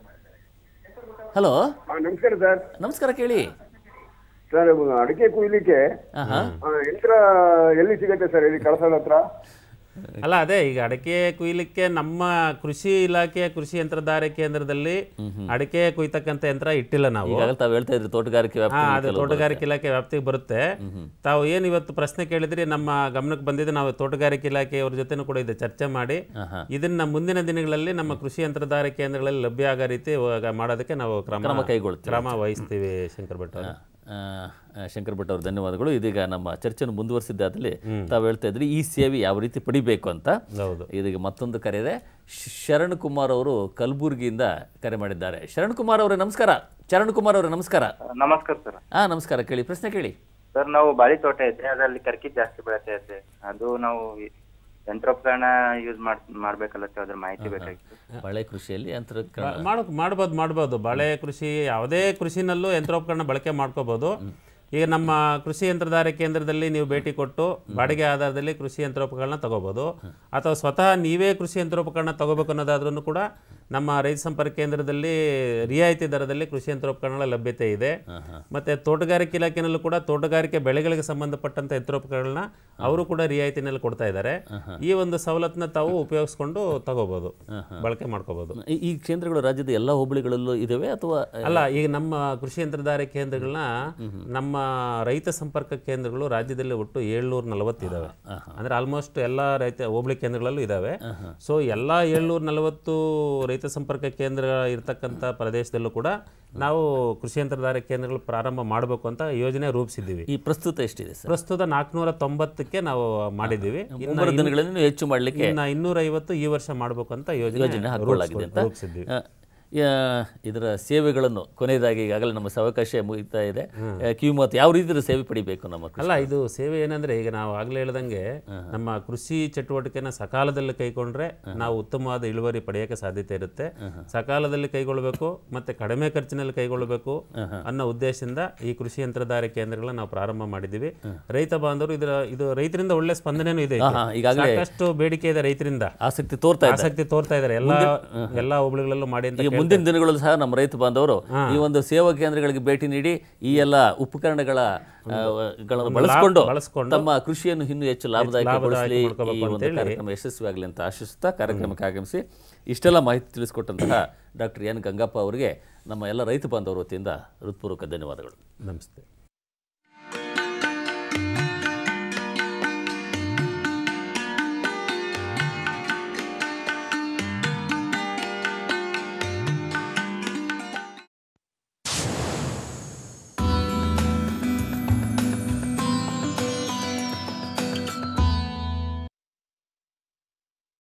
ಹಲೋ
ಹಾ ನಮಸ್ಕಾರ ಸರ್
ನಮಸ್ಕಾರ ಕೇಳಿ
ಸರ್ ಅಡಿಕೆ ಕುಯ್ಲಿಕ್ಕೆ
ಆಹಾ.
ಆ, ಯಂತ್ರ ಎಲ್ಲಿ ಸಿಗುತ್ತೆ ಸರ್ ಇಲ್ಲಿ ಕಳಸದ ಹತ್ರ
ಅಲ್ಲ ಅದೇ ಈಗ ಅಡಿಕೆ ಕುಯ್ಲಿಕ್ಕೆ ನಮ್ಮ ಕೃಷಿ ಇಲಾಖೆಯ ಕೃಷಿ ಯಂತ್ರಧಾರೆ ಕೇಂದ್ರದಲ್ಲಿ ಅಡಿಕೆ ಕುಯ್ತಕ್ಕಂಥ ಯಂತ್ರ ಇಟ್ಟಿಲ್ಲ ನಾವು
ಈಗಾಗಲೇ ತಾವು ಹೇಳ್ತಾ ಇದ್ರಿ ತೋಟಗಾರಿಕೆ
ಹಾ
ವ್ಯಾಪ್ತಿ
ಅದು ತೋಟಗಾರಿಕೆ ಇಲಾಖೆ ವ್ಯಾಪ್ತಿಗೆ ಬರುತ್ತೆ ತಾವು ಏನು ಇವತ್ತು ಪ್ರಶ್ನೆ ಕೇಳಿದ್ರಿ ನಮ್ಮ ಗಮನಕ್ಕೆ ಬಂದಿದೆ ನಾವು ತೋಟಗಾರಿಕೆ ಇಲಾಖೆಯವ್ರ ಜೊತೆನೂ ಕೂಡ ಇದೆ ಚರ್ಚೆ ಮಾಡಿ ಇದನ್ನ ಮುಂದಿನ ದಿನಗಳಲ್ಲಿ ನಮ್ಮ ಕೃಷಿ ಯಂತ್ರಧಾರೆ ಕೇಂದ್ರಗಳಲ್ಲಿ ಲಭ್ಯ ಆಗೋ ರೀತಿ ಇವಾಗ ಮಾಡೋದಕ್ಕೆ ನಾವು ಕ್ರಮ
ಕ್ರಮ ಕೈಗೊಳ್ತೀವಿ.
ಕ್ರಮ ವಹಿಸ್ತೀವಿ ಶಂಕರ್ ಭಟ್ ಅವರು
ಆ, ಆ, ಶಂಕರ್ ಭಟ್ ಅವ್ರ ಧನ್ಯವಾದಗಳು ಇದೀಗ ನಮ್ಮ ಚರ್ಚೆಯನ್ನು ಮುಂದುವರಿಸಿದ್ದಾದಲ್ಲಿ ತಾವು ಹೇಳ್ತಾ ಇದ್ರಿ ಈ ಸೇವೆ ಯಾವ ರೀತಿ ಪಡಿಬೇಕು ಅಂತ
ಹೌದು
ಇದೀಗ ಮತ್ತೊಂದು ಕರೆ ಇದೆ ಶ್- ಶರಣ್ ಕುಮಾರ್ ಅವರು ಕಲಬುರಗಿಯಿಂದ ಕರೆ ಮಾಡಿದ್ದಾರೆ ಶರಣ್ ಕುಮಾರ್ ಅವರೇ ನಮಸ್ಕಾರ ಚರಣ್ ಕುಮಾರ್ ಅವರೇ ನಮಸ್ಕಾರ
ನಮಸ್ಕಾರ ಸರ್
ಹಾ ನಮಸ್ಕಾರ ಕೇಳಿ ಪ್ರಶ್ನೆ ಕೇಳಿ
ಸರ್ ನಾವು ಬಾಳಿ ತೋಟ ಐತೆ ಅದರಲ್ಲಿ ಕರ್ಕಿ ಜಾಸ್ತಿ ಬೆಳೀತಾ ಐತೆ ಅದು ನಾವು ಯಂತ್ರೋಪಕರಣ ಯೂಸ್ ಮಾಡ್ ಮಾಡ್ಬೇಕಲ್ಲತ್ತೆ ಅದ್ರ ಮಾಹಿತಿ ಬೇಕಾಗಿತ್ತು
ಬಳೆ ಕೃಷಿಯಲ್ಲಿ ಯಂತ್ರ
ಮಾಡಕ್ ಮಾಡ್ಬೋದು ಮಾಡ್ಬೋದು ಬಾಳೆ ಕೃಷಿ ಯಾವುದೇ ಕೃಷಿನಲ್ಲೂ ಯಂತ್ರೋಪಕರಣ ಬಳಕೆ ಮಾಡ್ಕೋಬಹುದು ಈಗ ನಮ್ಮ ಕೃಷಿ ಯಂತ್ರಧಾರೆ ಕೇಂದ್ರದಲ್ಲಿ ನೀವು ಭೇಟಿ ಕೊಟ್ಟು ಬಾಡಿಗೆ ಆಧಾರದಲ್ಲಿ ಕೃಷಿ ಯಂತ್ರೋಪಕರಣ ತಗೋಬಹುದು ಅಥವಾ ಸ್ವತಃ ನೀವೇ ಕೃಷಿ ಯಂತ್ರೋಪಕರಣ ತಗೋಬೇಕು ಅನ್ನೋದಾದ್ರೂ ಕೂಡ ನಮ್ಮ ರೈತ ಸಂಪರ್ಕ ಕೇಂದ್ರದಲ್ಲಿ ರಿಯಾಯಿತಿ ದರದಲ್ಲಿ ಕೃಷಿ ಯಂತ್ರೋಪಕರಣಗಳ ಲಭ್ಯತೆ ಇದೆ ಮತ್ತೆ ತೋಟಗಾರಿಕೆ ಇಲಾಖೆನಲ್ಲೂ ಕೂಡ ತೋಟಗಾರಿಕೆ ಬೆಳೆಗಳಿಗೆ ಸಂಬಂಧಪಟ್ಟಂತ ಯಂತ್ರೋಪಕರಣಗಳನ್ನ ಅವರು ಕೂಡ ರಿಯಾಯಿತಿನಲ್ಲಿ ಕೊಡ್ತಾ ಇದ್ದಾರೆ ಈ ಒಂದು ಸವಲತ್ತನ್ನ ತಾವು ಉಪಯೋಗಿಸ್ಕೊಂಡು ತಗೋಬಹುದು ಬಳಕೆ ಮಾಡ್ಕೋಬಹುದು
ಈ- ಈ ಕೇಂದ್ರಗಳು ರಾಜ್ಯದ ಎಲ್ಲ ಹೋಬಳಿಗಳಲ್ಲೂ ಇದಾವೆ ಅಥವಾ
ಅಲ್ಲ ಈಗ ನಮ್ಮ ಕೃಷಿ ಯಂತ್ರಧಾರೆ ಕೇಂದ್ರಗಳನ್ನ ನಮ್ಮ ರೈತ ಸಂಪರ್ಕ ಕೇಂದ್ರಗಳು ರಾಜ್ಯದಲ್ಲಿ ಒಟ್ಟು ಏಳ್ನೂರ ನಲವತ್ತಿದಾವೆ ಅಂದ್ರೆ ಆಲ್ಮೋಸ್ಟ್ ಎಲ್ಲ ರೈತ ಹೋಬಳಿ ಕೇಂದ್ರಗಳಲ್ಲೂ ಇದಾವೆ ಸೊ ಎಲ್ಲ ಏಳ್ನೂರ ನಲವತ್ತು ರೈತ ಸಂಪರ್ಕ ಕೇಂದ್ರ ಇರ್ತಕ್ಕಂಥ ಪ್ರದೇಶದಲ್ಲೂ ಕೂಡ ನಾವು ಕೃಷಿ ಯಂತ್ರಧಾರೆ ಕೇಂದ್ರಗಳು ಪ್ರಾರಂಭ ಮಾಡಬೇಕು ಅಂತ ಯೋಜನೆ ರೂಪಿಸಿದ್ದೀವಿ
ಈ ಪ್ರಸ್ತುತ ಎಷ್ಟಿದೆ ಸರ್
ಪ್ರಸ್ತುತ ನಾಲ್ಕುನೂರ ತೊಂಬತ್ತಕ್ಕೆ ನಾವು ಮಾಡಿದ್ದೀವಿ ಇನ್ನು
ಮುಂಬರುವ ದಿನಗಳಲ್ಲಿ ಇನ್ನೂ ಹೆಚ್ಚು ಮಾಡಲಿಕ್ಕೆ
ಇನ್ನ ಇನ್ನೂರ ಐವತ್ತು ಈ ವರ್ಷ ಮಾಡಬೇಕು ಅಂತ ಯೋಜನೆ
ಯೋಜನೆ ಹಾಕೊಳ್ಳಲಾಗಿದೆ ಅಂತ
ರೂಪಿಸಿದ್ದೀವಿ
ಆ, ಯಾ- ಇದರ ಸೇವೆಗಳನ್ನು ಕೊನೆಯದಾಗಿ ಈಗಾಗಲೇ ನಮ್ಮ ಅವಕಾಶ ಮುಗಿತಾ ಇದೆ ಆ, ಕಿವಿಮಾತು ಯಾವ ರೀತಿಯ ಸೇವೆ ಪಡಿಬೇಕು ನಮ್ಮ ಕೃಷಿ?
ಅಲ್ಲ ಇದು ಸೇವೆ ಏನಂದ್ರೆ ಈಗ ನಾವು ಆಗ್ಲೇ ಹೇಳ್ದಂಗೆ ನಮ್ಮ ಕೃಷಿ ಚಟುವಟಿಕೆನ ಸಕಾಲದಲ್ಲಿ ಕೈಗೊಂಡ್ರೆ ನಾವು ಉತ್ತಮವಾದ ಇಳುವರಿ ಪಡೆಯಕ್ಕೆ ಸಾಧ್ಯತೆ ಇರುತ್ತೆ ಸಕಾಲದಲ್ಲಿ ಕೈಗೊಳ್ಳಬೇಕು ಮತ್ತೆ ಕಡಿಮೆ ಖರ್ಚಿನಲ್ಲಿ ಕೈಗೊಳ್ಳಬೇಕು ಅನ್ನೋ ಉದ್ದೇಶದಿಂದ ಈ ಕೃಷಿ ಯಂತ್ರಧಾರೆ ಕೇಂದ್ರಗಳನ್ನ ನಾವು ಪ್ರಾರಂಭ ಮಾಡಿದ್ದೀವಿ ರೈತ ಬಾಂಧವರು ಇದರ ಇದು ರೈತರಿಂದ ಒಳ್ಳೆ ಸ್ಪಂದನೆನೂ ಇದೆ ಇದಕ್ಕೆ.
ಹಾ, ಈಗಾಗ್ಲೇ-
ಸಾಕಷ್ಟು ಬೇಡಿಕೆ ಇದೆ ರೈತರಿಂದ
ಆಸಕ್ತಿ ತೋರ್ತಾ ಇದ್ದಾರೆ
ಆಸಕ್ತಿ ತೋರ್ತಾ ಇದ್ದಾರೆ ಎಲ್ಲ ಎಲ್ಲಾ ಹೋಬಳಿಗಳಲ್ಲೂ ಮಾಡಿ ಅಂತ
ಈಗ ಮುಂದಿನ ದಿನಗಳಲ್ಲೂ ಸಹ ನಮ್ಮ ರೈತ ಬಾಂಧವರು ಈ ಒಂದು ಸೇವಾ ಕೇಂದ್ರಗಳಿಗೆ ಭೇಟಿ ನೀಡಿ ಈ ಎಲ್ಲ ಉಪಕರಣಗಳ ಆ, ಗಳನ್ನು ಬಳಸಿಕೊಂಡು
ಬಳಸ್ಕೊಂಡು
ತಮ್ಮ ಕೃಷಿಯನ್ನು ಇನ್ನೂ ಹೆಚ್ಚು ಲಾಭದಾಯಕಗೊಳಿಸಲಿ ಈ
ಮಾಡ್ಕೋಬೇಕು
ಒಂದು
ಅಂತೇಳಿ
ಕಾರ್ಯಕ್ರಮ ಯಶಸ್ವಿಯಾಗಲಿ ಅಂತ ಆಶಿಸುತ್ತಾ ಕಾರ್ಯಕ್ರಮಕ್ಕೆ ಆಗಮಿಸಿ ಇಷ್ಟೆಲ್ಲ ಮಾಹಿತಿ ತಿಳಿಸಿಕೊಟ್ಟಂತಹ ಡಾಕ್ಟರ್ ಎನ್ ಗಂಗಪ್ಪ ಅವರಿಗೆ ನಮ್ಮ ಎಲ್ಲ ರೈತ ಬಾಂಧವರ ವತಿಯಿಂದ ಹೃತ್ಪೂರ್ವಕ ಧನ್ಯವಾದಗಳು
ನಮಸ್ತೆ